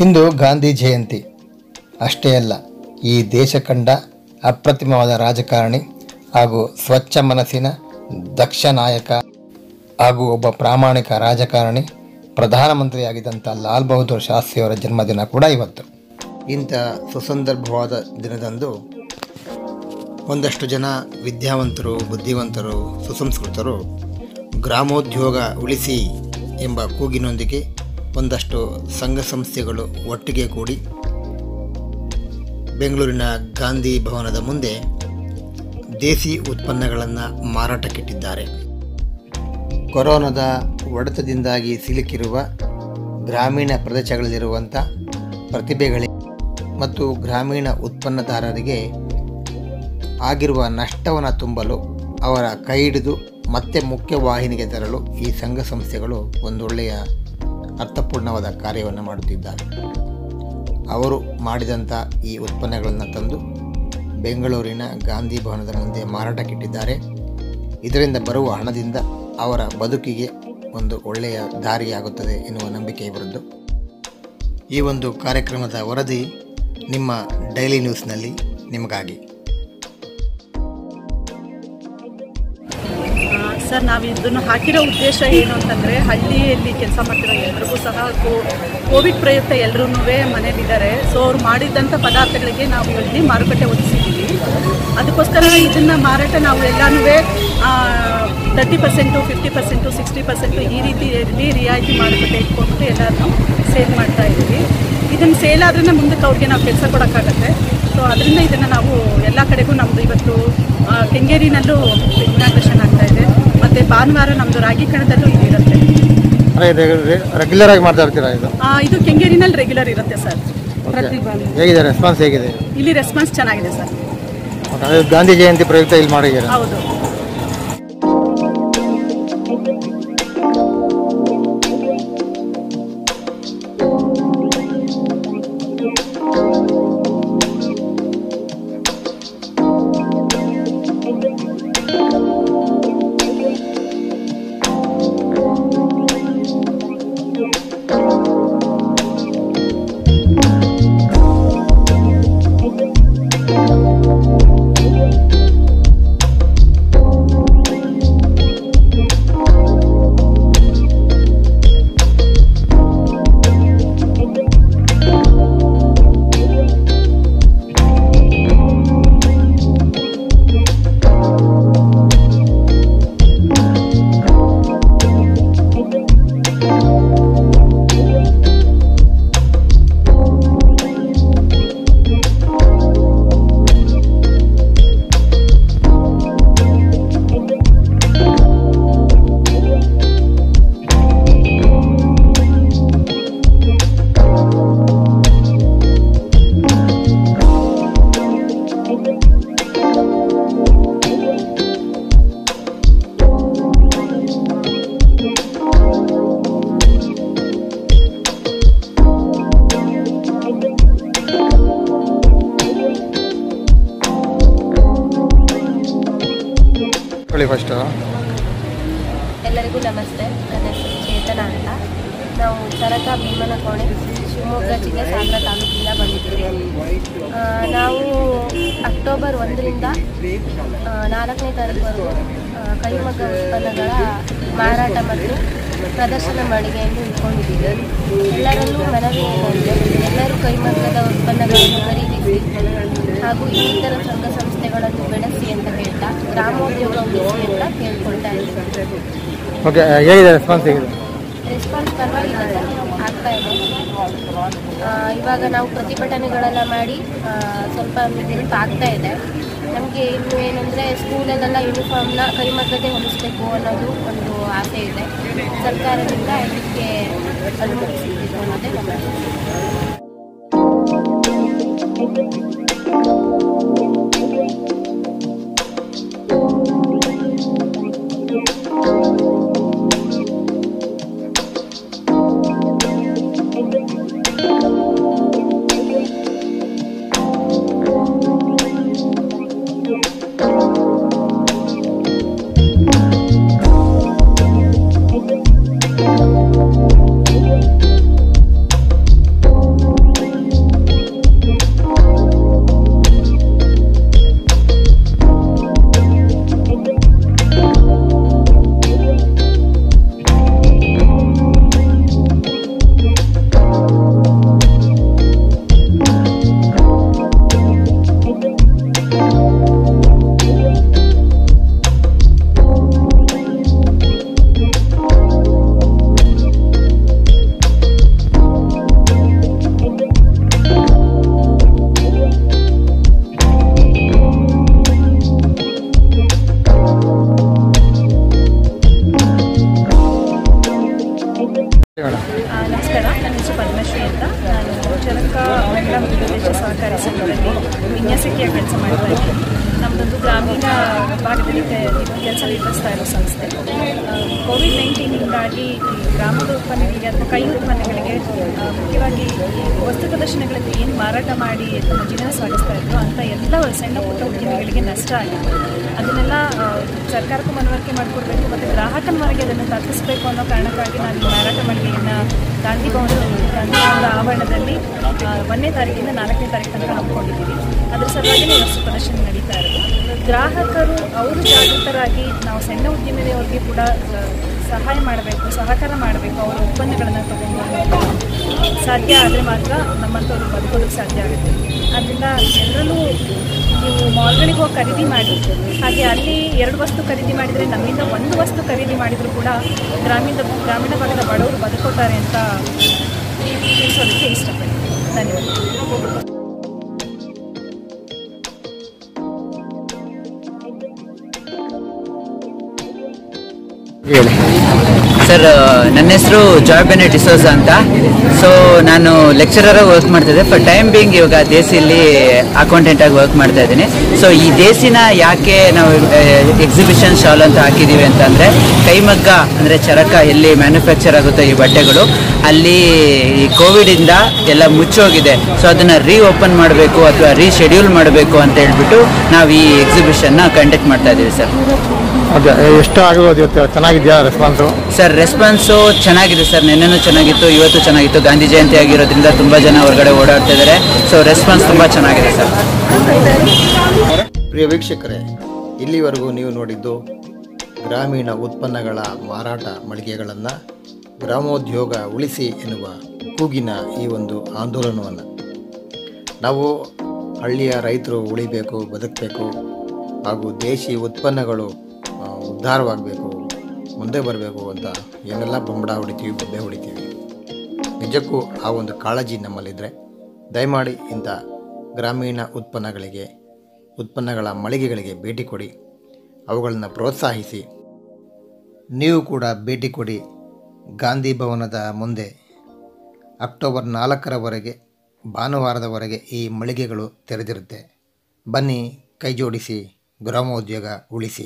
ಇಂದು ಗಾಂಧಿ ಜಯಂತಿ ಅಷ್ಟೇ ಅಲ್ಲ ಈ ದೇಶ ಕಂಡ ಅಪ್ರತಿಮವಾದ ರಾಜಕಾರಣಿ ಹಾಗೂ ಸ್ವಚ್ಛ ಮನಸ್ಸಿನ ದಕ್ಷ ನಾಯಕ ಹಾಗೂ ಒಬ್ಬ ಪ್ರಾಮಾಣಿಕ ರಾಜಕಾರಣಿ ಪ್ರಧಾನಮಂತ್ರಿಯಾಗಿದ್ದಂಥ ಲಾಲ್ ಬಹದ್ದೂರ್ ಶಾಸ್ತ್ರಿಯವರ ಜನ್ಮದಿನ ಕೂಡ ಇವತ್ತು ಇಂಥ ಸುಸಂದರ್ಭವಾದ ದಿನದಂದು ಒಂದಷ್ಟು ಜನ ವಿದ್ಯಾವಂತರು ಬುದ್ಧಿವಂತರು ಸುಸಂಸ್ಕೃತರು ಗ್ರಾಮೋದ್ಯೋಗ ಉಳಿಸಿ ಎಂಬ ಕೂಗಿನೊಂದಿಗೆ ಒಂದಷ್ಟು ಸಂಘ ಸಂಸ್ಥೆಗಳು ಒಟ್ಟಿಗೆ ಕೂಡಿ ಬೆಂಗಳೂರಿನ ಗಾಂಧಿ ಭವನದ ಮುಂದೆ ದೇಸಿ ಉತ್ಪನ್ನಗಳನ್ನು ಮಾರಾಟಕ್ಕಿಟ್ಟಿದ್ದಾರೆ ಕೊರೋನಾದ ಹೊಡೆತದಿಂದಾಗಿ ಸಿಲುಕಿರುವ ಗ್ರಾಮೀಣ ಪ್ರದೇಶಗಳಲ್ಲಿರುವಂಥ ಪ್ರತಿಭೆಗಳಿಗೆ ಮತ್ತು ಗ್ರಾಮೀಣ ಉತ್ಪನ್ನದಾರರಿಗೆ ಆಗಿರುವ ನಷ್ಟವನ್ನು ತುಂಬಲು ಅವರ ಕೈ ಹಿಡಿದು ಮತ್ತೆ ಮುಖ್ಯವಾಹಿನಿಗೆ ತರಲು ಈ ಸಂಘ ಸಂಸ್ಥೆಗಳು ಒಂದೊಳ್ಳೆಯ ಅರ್ಥಪೂರ್ಣವಾದ ಕಾರ್ಯವನ್ನು ಮಾಡುತ್ತಿದ್ದಾರೆ ಅವರು ಮಾಡಿದಂಥ ಈ ಉತ್ಪನ್ನಗಳನ್ನು ತಂದು ಬೆಂಗಳೂರಿನ ಗಾಂಧಿ ಭವನದ ಮುಂದೆ ಮಾರಾಟಕ್ಕಿಟ್ಟಿದ್ದಾರೆ ಇದರಿಂದ ಬರುವ ಹಣದಿಂದ ಅವರ ಬದುಕಿಗೆ ಒಂದು ಒಳ್ಳೆಯ ದಾರಿಯಾಗುತ್ತದೆ ಎನ್ನುವ ನಂಬಿಕೆ ಇವರದ್ದು ಈ ಒಂದು ಕಾರ್ಯಕ್ರಮದ ವರದಿ ನಿಮ್ಮ ಡೈಲಿ ನ್ಯೂಸ್ನಲ್ಲಿ ನಿಮಗಾಗಿ ಆ, ಸರ್ ನಾವು ಇದನ್ನು ಹಾಕಿರೋ ಉದ್ದೇಶ ಏನು ಅಂತಂದರೆ ಹಳ್ಳಿಯಲ್ಲಿ ಕೆಲಸ ಮಾಡ್ತಿರೋ ಎಲ್ರಿಗೂ ಸಹ ಕೋ- ಕೋವಿಡ್ ಪ್ರಯುಕ್ತ ಎಲ್ಲರೂ ಮನೇಲಿದ್ದಾರೆ ಸೊ ಅವ್ರು ಮಾಡಿದಂಥ ಪದಾರ್ಥಗಳಿಗೆ ನಾವು ಇಲ್ಲಿ ಮಾರುಕಟ್ಟೆ ಒದಗಿಸಿದ್ದೀವಿ ಅದಕ್ಕೋಸ್ಕರ ಇದನ್ನು ಮಾರಾಟ ನಾವು ಎಲ್ಲನೂ thirty percent fifty percent sixty percent ಈ ರೀತಿಯಲ್ಲಿ ರಿಯಾಯಿತಿ ಮಾರುಕಟ್ಟೆ ಇಟ್ಕೊಂಡು ಎಲ್ಲರನ್ನೂ ಸೇಲ್ ಮಾಡ್ತಾ ಇದ್ದೀವಿ ಇದನ್ನು ಸೇಲ್ ಆದ್ರೇ ಮುಂದಕ್ಕೆ ಅವ್ರಿಗೆ ನಾವು ಕೆಲಸ ಕೊಡೋಕ್ಕಾಗತ್ತೆ ಸೊ ಅದರಿಂದ ಇದನ್ನು ನಾವು ಎಲ್ಲ ಕಡೆಗೂ ನಮ್ಮದು ಇವತ್ತು ಆ, ಕೆಂಗೇರಿನಲ್ಲೂ ಇನಾಗ್ರೇಷನ್ ಆಗ್ತಾ ಇದೆ ಮತ್ತು ಭಾನುವಾರ ನಮ್ಮದು ರಾಗಿ ಕಣದಲ್ಲೂ ಇದಿರುತ್ತೆ ರೆಗ್ಯುಲರ್ ಆಗಿ ಮಾಡ್ತಾ ಇರ್ತೀರಾ ಇದು ಆ, ಇದು ಕೆಂಗೇರಿನಲ್ಲಿ ರೆಗ್ಯುಲರ್ ಇರುತ್ತೆ ಸರ್ ಪ್ರತಿ ಭಾನುವಾರ ಹೇಗಿದೆ ರೆಸ್ಪಾನ್ಸ್ ಹೇಗಿದೆ ಇಲ್ಲಿ ರೆಸ್ಪಾನ್ಸ್ ಚೆನ್ನಾಗಿದೆ ಸರ್ ಅದು ಗಾಂಧಿ ಜಯಂತಿ ಪ್ರಯುಕ್ತ ಇಲ್ಲಿ ಮಾಡಿದ್ದೀರಾ ಹೌದು ಹೇಳಿ ಫಸ್ಟು ಎಲ್ಲರಿಗೂ ನಮಸ್ತೆ ನನ್ನ ಹೆಸರು ಚೇತನ ಅಂತ ನಾವು ಚರಕ ಭೀಮನಕೋಣೆ ಶಿವಮೊಗ್ಗ ಜಿಲ್ಲೆ ಸಾಗರ ತಾಲೂಕಿಂದ ಬಂದಿದ್ದೀವಿ ಆ, ನಾವು ಅಕ್ಟೋಬರ್ ಒಂದರಿಂದ ಆ, ನಾಲ್ಕನೇ ತಾರೀಕುವರೆಗೂ ಆ, ಕೈಮಗ್ಗ ಉತ್ಪನ್ನಗಳ ಮಾರಾಟ ಮತ್ತು ಪ್ರದರ್ಶನ ಮಳಿಗೆಯನ್ನು ಇಟ್ಕೊಂಡಿದ್ದೀವಿ ಎಲ್ಲರಲ್ಲೂ ಮನವಿ ಏನಂದರೆ ಎಲ್ಲರೂ ಕೈಮಗ್ಗದ ಉತ್ಪನ್ನಗಳನ್ನು ಖರೀದಿಸಿ ಹಾಗೂ ಇನ್ನಿತರ ಸಂಘ ಸಂಸ್ಥೆಗಳನ್ನು ಬೆಳೆಸಿ ಅಂತ ಹೇಳ್ತಾ ಗ್ರಾಮೋದ್ಯೋಗ ಉಳಿಸಿ ಅಂತ ಕೇಳ್ಕೊಳ್ತಾ ಇದ್ದೀವಿ ಓಕೆ ಹೇಗಿದೆ ರೆಸ್ಪಾನ್ಸ್ ಹೇಗಿದೆ ರೆಸ್ಪಾನ್ಸ್ ಪರವಾಗಿಲ್ಲ ಸರ್ ಆಗ್ತಾ ಇದೆ ಆ, ಇವಾಗ ನಾವು ಪ್ರತಿಭಟನೆಗಳೆಲ್ಲ ಮಾಡಿ ಆ, ಸ್ವಲ್ಪ ಹೆಲ್ಪ್ ಆಗ್ತಾ ಇದೆ ನಮಗೆ ಇನ್ನು ಏನಂದರೆ ಸ್ಕೂಲಲ್ಲೆಲ್ಲ ಯೂನಿಫಾರ್ಮ್ನ ಕೈಮಗ್ಗದೆ ಹೊಲಿಸ್ಬೇಕು ಅನ್ನೋದು ಒಂದು ಆಸೆ ಇದೆ ಸರ್ಕಾರದಿಂದ ಇದಕ್ಕೆ ಅನುಮತಿಸಬೇಕು ಅನ್ನೋದೇ ನಮ್ಮ ಆಸೆ. ವಿನ್ಯಾಸಕಿಯ ಕೆಲಸ ಮಾಡ್ತಾ ಇದ್ದೀನಿ ನಮ್ಮದೊಂದು ಗ್ರಾಮೀಣ ಭಾಗದಲ್ಲಿ ಕೆಲಸ ನಿರ್ವಹಿಸ್ತಾ ಇರೋ ಸಂಸ್ಥೆ ಕೋವಿಡ್ ನೈನ್ಟೀನಿಂದಾಗಿ ಈ ಗ್ರಾಮದ ಉತ್ಪನ್ನಗಳಿಗೆ ಅಥವಾ ಕೈ ಉತ್ಪನ್ನಗಳಿಗೆ ಆ, ಮುಖ್ಯವಾಗಿ ಈ ವಸ್ತು ಪ್ರದರ್ಶನಗಳಲ್ಲಿ ಏನು ಮಾರಾಟ ಮಾಡಿ ತಮ್ಮ ಜೀವನ ಸಾಗಿಸ್ತಾ ಇದ್ರು ಅಂತ ಎಲ್ಲ ಸಣ್ಣ ಪುಟ್ಟ ಉದ್ಯಮಿಗಳಿಗೆ ನಷ್ಟ ಆಗಿದೆ ಅದನ್ನೆಲ್ಲ ಆ, ಸರ್ಕಾರಕ್ಕೂ ಮನವರಿಕೆ ಮಾಡಿಕೊಡ್ಬೇಕು ಮತ್ತು ಗ್ರಾಹಕನವರೆಗೆ ಅದನ್ನು ತಲುಪಿಸಬೇಕು ಅನ್ನೋ ಕಾರಣಕ್ಕಾಗಿ ನಾನು ಈ ಮಾರಾಟ ಮಳಿಗೆಯನ್ನು ಗಾಂಧಿ ಭವನ ಗಾಂಧಿ ಭವನದ ಆವರಣದಲ್ಲಿ ಆ, ಒಂದನೇ ತಾರೀಕಿಂದ ನಾಲ್ಕನೇ ತಾರೀಕು ತನಕ ಹಮ್ಮಿಕೊಂಡಿದ್ದೀವಿ ಅದರ ಸಲುವಾಗಿ ವಸ್ತು ಪ್ರದರ್ಶನ ನಡೀತಾ ಇರೋದು ಗ್ರಾಹಕರು ಅವರು ಜಾಗೃತರಾಗಿ ನಾವು ಸಣ್ಣ ಉದ್ಯಮಿಯವರಿಗೆ ಕೂಡ ಆ, ಸಹಾಯ ಮಾಡಬೇಕು ಸಹಕಾರ ಮಾಡಬೇಕು ಅವರ ಉತ್ಪನ್ನಗಳನ್ನು ತಗೊಂಡು ಸಾಧ್ಯ ಆದರೆ ಮಾತ್ರ ನಮ್ಮಂಥವ್ರು ಬದುಕೋದಕ್ಕೆ ಸಾಧ್ಯ ಆಗುತ್ತೆ ಆದ್ದರಿಂದ ಎಲ್ಲರಲ್ಲೂ ನೀವು ಮಾಲ್ಗಳಿಗೆ ಹೋಗಿ ಖರೀದಿ ಮಾಡಿ ಹಾಗೆ ಅಲ್ಲಿ ಎರಡು ವಸ್ತು ಖರೀದಿ ಮಾಡಿದರೆ ನಮ್ಮಿಂದ ಒಂದು ವಸ್ತು ಖರೀದಿ ಮಾಡಿದರೂ ಕೂಡ ಗ್ರಾಮೀಣ ಗ್ರಾಮೀಣ ಭಾಗದ ಬಡವರು ಬದುಕೋತಾರೆ ಅಂತ ತಿಳಿಸೋದಕ್ಕೆ ಇಷ್ಟಪಡ್ತೀನಿ ಧನ್ಯವಾದ ಹೇಳಿ ಸರ್ ನನ್ನ ಹೆಸರು ಜಾಯ್ ಬೆನೆ ಡಿಸೋಸ್ ಅಂತ ಸೊ ನಾನು ಲೆಕ್ಚರರ್ ವರ್ಕ್ ಮಾಡ್ತಿದ್ದೆ ಫಾರ್ ಟೈಮ್ ಬಿಂಗ್ ಇವಾಗ ದೇಸಿಯಲ್ಲಿ ಅಕೌಂಟೆಂಟ್ ಆಗಿ ವರ್ಕ್ ಮಾಡ್ತಾ ಇದ್ದೀನಿ ಸೊ ಈ ದೇಸಿನ ಯಾಕೆ ನಾವು ಎಕ್ಸಿಬಿಷನ್ ಶಾಲ್ ಅಂತ ಹಾಕಿದ್ದೀವಿ ಅಂತಂದರೆ ಕೈಮಗ್ಗ ಅಂದರೆ ಚರಕ ಎಲ್ಲಿ ಮ್ಯಾನುಫ್ಯಾಕ್ಚರ್ ಆಗುತ್ತೆ ಈ ಬಟ್ಟೆಗಳು ಅಲ್ಲಿ ಈ ಕೋವಿಡಿಂದ ಎಲ್ಲ ಮುಚ್ಚೋಗಿದೆ ಸೊ ಅದನ್ನು ರೀ ಓಪನ್ ಮಾಡಬೇಕು ಅಥವಾ ರೀಶೆಡ್ಯೂಲ್ ಮಾಡಬೇಕು ಅಂತ ಹೇಳ್ಬಿಟ್ಟು ನಾವು ಈ ಎಕ್ಸಿಬಿಷನ್ನ ಕಂಡಕ್ಟ್ ಮಾಡ್ತಾ ಇದ್ದೀವಿ ಸರ್ ಓಕೆ ಎಷ್ಟು ಆಗ್ಬೋದು ಇವತ್ತು ಚೆನ್ನಾಗಿದೆಯಾ ರೆಸ್ಪಾನ್ಸು ಸರ್ ರೆಸ್ಪಾನ್ಸು ಚೆನ್ನಾಗಿದೆ ಸರ್ ನಿನ್ನೆನೂ ಚೆನ್ನಾಗಿತ್ತು ಇವತ್ತು ಚೆನ್ನಾಗಿತ್ತು ಗಾಂಧಿ ಜಯಂತಿ ಆಗಿರೋದ್ರಿಂದ ತುಂಬ ಜನ ಹೊರಗಡೆ ಓಡಾಡ್ತಾ ಇದ್ದಾರೆ ಸೊ ರೆಸ್ಪಾನ್ಸ್ ತುಂಬ ಚೆನ್ನಾಗಿದೆ ಸರ್ ಪ್ರಿಯ ವೀಕ್ಷಕರೇ ಇಲ್ಲಿವರೆಗೂ ನೀವು ನೋಡಿದ್ದು ಗ್ರಾಮೀಣ ಉತ್ಪನ್ನಗಳ ಮಾರಾಟ ಮಳಿಗೆಗಳನ್ನು ಗ್ರಾಮೋದ್ಯೋಗ ಉಳಿಸಿ ಎನ್ನುವ ಕೂಗಿನ ಈ ಒಂದು ಆಂದೋಲನವನ್ನು ನಾವು ಹಳ್ಳಿಯ ರೈತರು ಉಳಿಬೇಕು ಬದುಕಬೇಕು ಹಾಗೂ ದೇಶಿ ಉತ್ಪನ್ನಗಳು ಆ, ಉದ್ಧಾರವಾಗಬೇಕು ಮುಂದೆ ಬರಬೇಕು ಅಂತ ಏನೆಲ್ಲ ಬೊಂಬಡ ಹೊಡಿತೀವಿ ಬೊಬ್ಬೆ ಹೊಡಿತೀವಿ ನಿಜಕ್ಕೂ ಆ ಒಂದು ಕಾಳಜಿ ನಮ್ಮಲ್ಲಿದ್ದರೆ ದಯಮಾಡಿ ಇಂಥ ಗ್ರಾಮೀಣ ಉತ್ಪನ್ನಗಳಿಗೆ ಉತ್ಪನ್ನಗಳ ಮಳಿಗೆಗಳಿಗೆ ಭೇಟಿ ಕೊಡಿ ಅವುಗಳನ್ನು ಪ್ರೋತ್ಸಾಹಿಸಿ ನೀವು ಕೂಡ ಭೇಟಿ ಕೊಡಿ ಗಾಂಧಿ ಭವನದ ಮುಂದೆ ಅಕ್ಟೋಬರ್ ನಾಲ್ಕರವರೆಗೆ ಭಾನುವಾರದವರೆಗೆ ಈ ಮಳಿಗೆಗಳು ತೆರೆದಿರುತ್ತೆ ಬನ್ನಿ ಕೈ ಜೋಡಿಸಿ ಗ್ರಾಮೋದ್ಯೋಗ ಉಳಿಸಿ